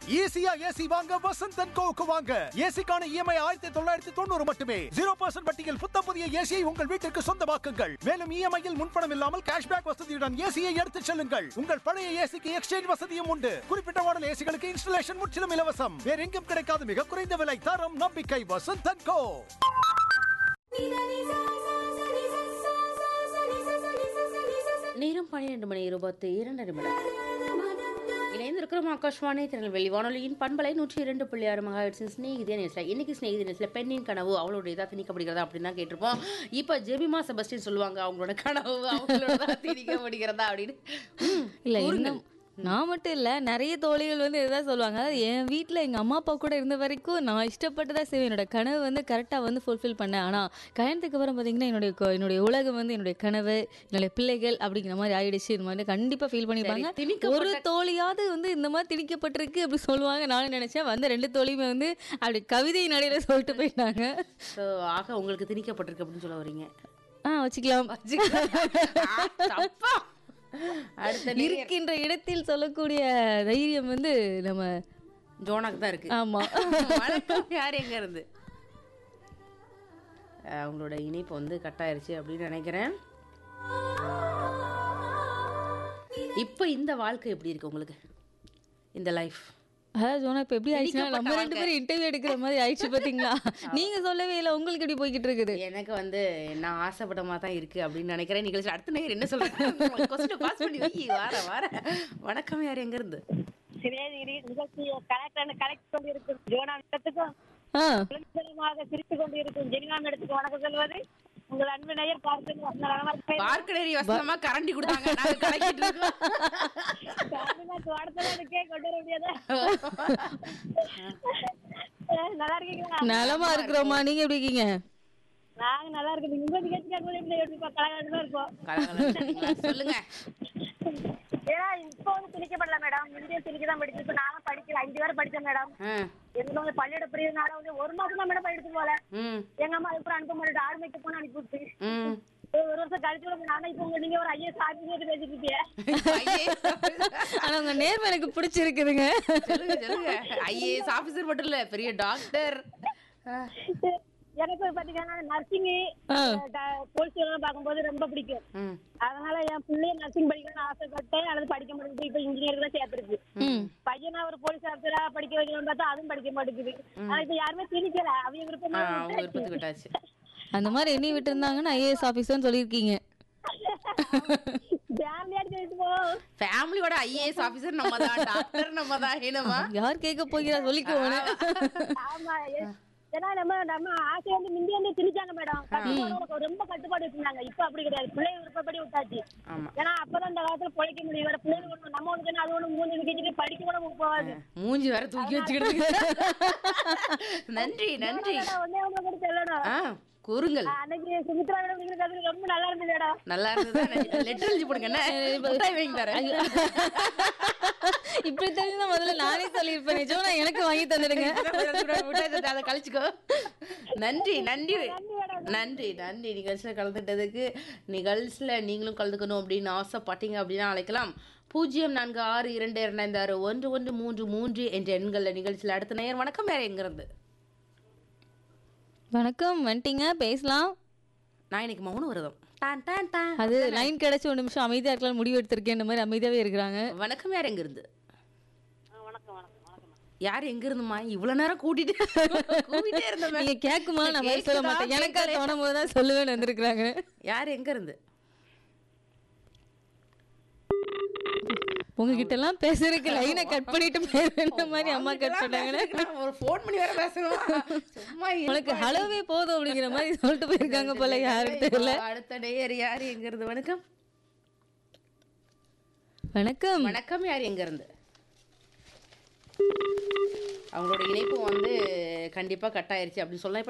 ஈஸியா ஏசி வாங்க வசந்த் அண்ட் கோவுக்கு வாங்க ஏசிக்கான இஎம்ஐ ஆயிரத்தி தொள்ளாயிரத்தி தொண்ணூறு மட்டுமே ஜீரோ பர்சன்ட் வட்டியில் புத்த புதிய ஏசியை உங்கள் வீட்டிற்கு சொந்தமாக்குங்கள் மேலும் இஎம்ஐயில் முன்பணம் இல்லாமல் கேஷ்பேக் வசதியுடன் ஏசியை எடுத்துச் செல்லுங்கள் உங்கள் பழைய ஏசிக்கு எக்ஸ்சேஞ்ச் வசதியும் உண்டு குறிப்பிட்ட மாடல் ஏசிகளுக்கு இன்ஸ்டலேஷன் முற்றிலும் இலவசம் வேற எங்கும் கிடைக்காத மிக குறைந்த விலை தரம் நம்பிக்கை வசந்த் அண்ட் கோ நேரம் பன்னிரெண்டு மணி இருபத்தி இரண்டு நிமிடம் இணைந்திருக்கிறோம் ஆகாஷ்வாணி திருநெல்வேலி வானொலியின் பண்பலை நூற்றி இரண்டு புள்ளி ஆறு மகாஹெட்ஸின் ஸ்நேகிதிய நேரத்தில் இன்னைக்கு ஸ்நேகிதி நேரத்தில் பெண்ணின் கனவு அவளோட இதாக திணிக்கப்படுகிறதா அப்படின்னு தான் கேட்டிருப்போம் இப்போ ஜெமிமா செபஸ்டின் சொல்லுவாங்க அவங்களோட கனவு அவங்களோட தான் திணிக்கப்படுகிறதா அப்படின்னு ம், இல்ல கூறுங்கள். இன்னும் நான் மட்டும் இல்ல நிறைய தோழிகள் வந்து இதுதான் சொல்லுவாங்க அதாவது என் வீட்ல எங்க அம்மா அப்பா கூட இருந்த வரைக்கும் நான் இஷ்டப்பட்டு தான் செய்வேன் என்னோட கனவு வந்து கரெக்டா வந்து ஃபுல்ஃபில் பண்ணேன் ஆனா கல்யாணத்துக்கு அப்புறம் பாத்தீங்கன்னா என்னுடைய கொ- என்னுடைய உலகம் வந்து என்னுடைய கனவு என்னுடைய பிள்ளைகள் அப்படிங்கிற மாதிரி ஆயிடுச்சு இந்த மாதிரி கண்டிப்பா ஃபீல் பண்ணிப்பாங்க சரி, திணிக்கப்பட்ட- ஒரு தோழியாவது வந்து இந்த மாதிரி திணிக்கப்பட்டிருக்கு அப்படி சொல்லுவாங்க நானும் நினைச்சேன் வந்து ரெண்டு தோழியுமே வந்து அப்படி கவிதை நடையில சொல்லிட்டு போயிட்டாங்க So, ஆக உங்களுக்கு திணிக்கப்பட்டிருக்கு அப்படின்னு சொல்ல வரீங்க ஆ வச்சுக்கலாம் ஆ, தப்பா அடுத்த நேயர் இருக்கின்ற இடத்தில் சொல்லக்கூடிய தைரியம் வந்து நம்ம ஜோனாக்கு தான் இருக்கு ஆமா வணக்கம் யார் எங்க இருந்து அஹ் உங்களோட இணைப்பு வந்து கட் ஆயிருச்சு அப்படின்னு நினைக்கிறேன் இப்போ இந்த வாழ்க்கை எப்படி இருக்கு உங்களுக்கு இந்த லைஃப் அதாவது ஜோனா இப்ப எப்படி ஆயிடுச்சுன்னா நம்ம திணிக்கப்பட்ட ரெண்டு பேரும் இன்டர்வியூ எடுக்கிற மாதிரி ஆயிடுச்சு பாத்தீங்களா நீங்க சொல்லவே இல்லை உங்களுக்கு எப்படி போய்கிட்டு இருக்குது எனக்கு வந்து நான் ஆசைப்பட்ட மாதிரி தான் இருக்கு அப்படின்னு நினைக்கிறேன் நீங்கள் அடுத்த நேரம் என்ன சொல்றேன் கொஸ்டின் பாஸ் பண்ணி வை வார வார வணக்கம் யார் எங்க இருந்து சிறையில் நிகழ்ச்சி கலெக்டர் கலெக்ட் கொண்டு இருக்கும் ஜோனா இடத்துக்கும் ஆ குழந்தைகளுமாக சிரித்து கொண்டு இருக்கும் ஜெனிகா இடத்துக்கு வணக்கம் சொல்வது உங்கள் அன்பு நேயர் பார்த்து பார்க்கடேரி வசனமா கரண்டி கொடுத்தாங்க நாங்க கலக்கிட்டு இருக்கோம் தோட்டத்துக்கே கொண்டு வர முடியாதா நல்லா இருக்கீங்களா நலமா இருக்கிறோமா நீங்க எப்படி இருக்கீங்க நாங்க நல்லா இருக்கோம் உங்க நிகழ்ச்சிக்காக எப்படி எப்படி கலகலன்னு இருப்போம் கலகலன்னு சொல்லுங்க ஏன்னா இப்போ வந்து திணிக்கப்படல மேடம் இந்திய திணிக்க தான் படிச்சு இப்போ நானும் படிக்கல அஞ்சு பேர் படிச்சேன் மேடம் ஆ, எங்களுக்கு வந்து பள்ளியோட பிரிவுனால வந்து ஒரு மாசம் தான் மேடம் எடுத்து போல ம் எங்க அம்மா அதுக்கப்புறம் அனுப்ப மாட்டேன் ஆடு மேய்க்க போன அனுப்பி விட்டு ம் ஒரு வருஷம் கழிச்சு கூட நானும் இப்போ உங்க நீங்க ஒரு ஐஏஎஸ் ஆஃபீஸர் பேசிட்டு இருக்கீங்க ஆனா உங்க நேர்மை எனக்கு பிடிச்சிருக்குதுங்க சொல்லுங்க சொல்லுங்க ஐஏஎஸ் ஆபீசர் மட்டும் இல்ல பெரிய டாக்டர் எனக்கு பாத்தீங்கன்னா நர்சிங் ஆ. போலீஸ் எல்லாம் பார்க்கும்போது ரொம்ப பிடிக்கும் ம் அதனால என் பிள்ளைய நர்சிங் படிக்கணும்னு ஆசைப்பட்டேன் அல்லது படிக்க மாட்டேங்குது இப்போ இன்ஜினியர் தான் சேர்த்துருக்கு ம் பையனா ஒரு போலீஸ் ஆஃபீஸரா படிக்க வைக்கணும்னு பார்த்தா அதுவும் படிக்க மாட்டேங்குது ஆனா இப்ப யாருமே திணிக்கல அவங்க ஆ, விருப்பமா அவங்க விருப்பத்துக்கு விட்டாச்சு அந்த மாதிரி எண்ணி விட்டு இருந்தாங்கன்னா ஐஏஎஸ் ஆபீசர்னு சொல்லியிருக்கீங்க ஃபேமிலியாடி சொல்லிட்டு போ ஃபேமிலியோட ஐஏஎஸ் ஆபீசர் நம்ம தான் டாக்டர் நம்ம தான் என்னமா யார் கேட்க போகிறா சொல்லிக்கோங்க ஆமா எ- ஏன்னா நம்ம நம்ம ஆசை வந்து முந்தி வந்து திணிச்சாங்க மேடம் கட்டுப்பாடு ரொம்ப கட்டுப்பாடு வச்சிருந்தாங்க இப்ப அப்படி கிடையாது பிள்ளை விருப்பப்படி விட்டாச்சு ஆமா ஏன்னா அப்பதான் இந்த காலத்துல பிழைக்க முடியும் வேற பிள்ளைங்க ஒண்ணு நம்ம ஒண்ணு அது ஒண்ணு மூணு விக்கிட்டு படிக்க கூட போகாது மூஞ்சி வேற தூக்கி வச்சுக்கிட்டு நன்றி நன்றி ஆனா ஒண்ணே ஒண்ணு கூட சொல்லணும் ஆ கூறுங்கள் அன்னைக்கு சுமித்ரா மேடம் நீங்க கதை ரொம்ப நல்லா இருந்தது மேடம் நல்லா இருந்தது லெட்டர் எழுதி போடுங்க என்ன மிட்டாய் வாங்கி தரேன் இப்படி தெரிஞ்சா முதல்ல நானே சொல்லியிருப்பேன் ஜோனா எனக்கு வாங்கி தந்துடுங்க மிட்டாய் தந்து அதை கழிச்சுக்கோ நன்றி நன்றி நன்றி நன்றி நிகழ்ச்சியில் கலந்துட்டதுக்கு நிகழ்ச்சியில் நீங்களும் கலந்துக்கணும் அப்படின்னு ஆசைப்பட்டீங்க அப்படின்னா அழைக்கலாம் பூஜ்ஜியம் நான்கு ஆறு இரண்டு இரண்டாயிரத்து ஆறு ஒன்று ஒன்று மூன்று மூன்று என்ற எண்களில் நிகழ்ச்சியில் அடுத்த நேயர் வணக்கம் வேற எங்கிருந்து வணக்கம் வந்துட்டீங்க பேசலாம் நான் இன்னைக்கு மௌன விரதம் டான் டான் டான் அது லைன் கிடைச்சு ஒரு நிமிஷம் அமைதியா இருக்கலாம் முடிவு எடுத்திருக்கேன் இந்த மாதிரி அமைதியாவே இருக்கிறாங்க வணக்கம் யார் எங்க இருந்து வணக்கம் வணக்கம் வணக்கம் யார் எங்க இருந்துமா இவ்வளவு நேரம் கூட்டிட்டு கூட்டிட்டே இருந்தோமே நீங்க கேக்குமா நான் பதில் சொல்ல கேக்குதா, மாட்டேன் எனக்கா கேட்கலையா? தோணும் போது தான் சொல்லுவேன் வந்திருக்கிறாங்க யார் எங்க இருந்து உங்ககிட்ட எல்லாம் பேசுறதுக்கு லைனை கட் பண்ணிட்டு பேசுற மாதிரி அம்மா கட் பண்ணாங்கன்னா நான் ஒரு ஃபோன் பண்ணி வேற பேசணுமா சும்மா உனக்கு இருப்பா. ஹலோவே போதும் அப்படிங்கிற மாதிரி சொல்லிட்டு போயிருக்காங்க போல யாரும் தெரியல அடுத்த நேயர் யார் எங்க இருந்து வணக்கம் வணக்கம் வணக்கம் யார் எங்க இருந்து அவங்களோட இணைப்பு வந்து கண்டிப்பா கட் ஆயிருச்சு அப்படின்னு சொல்லலாம் இப்ப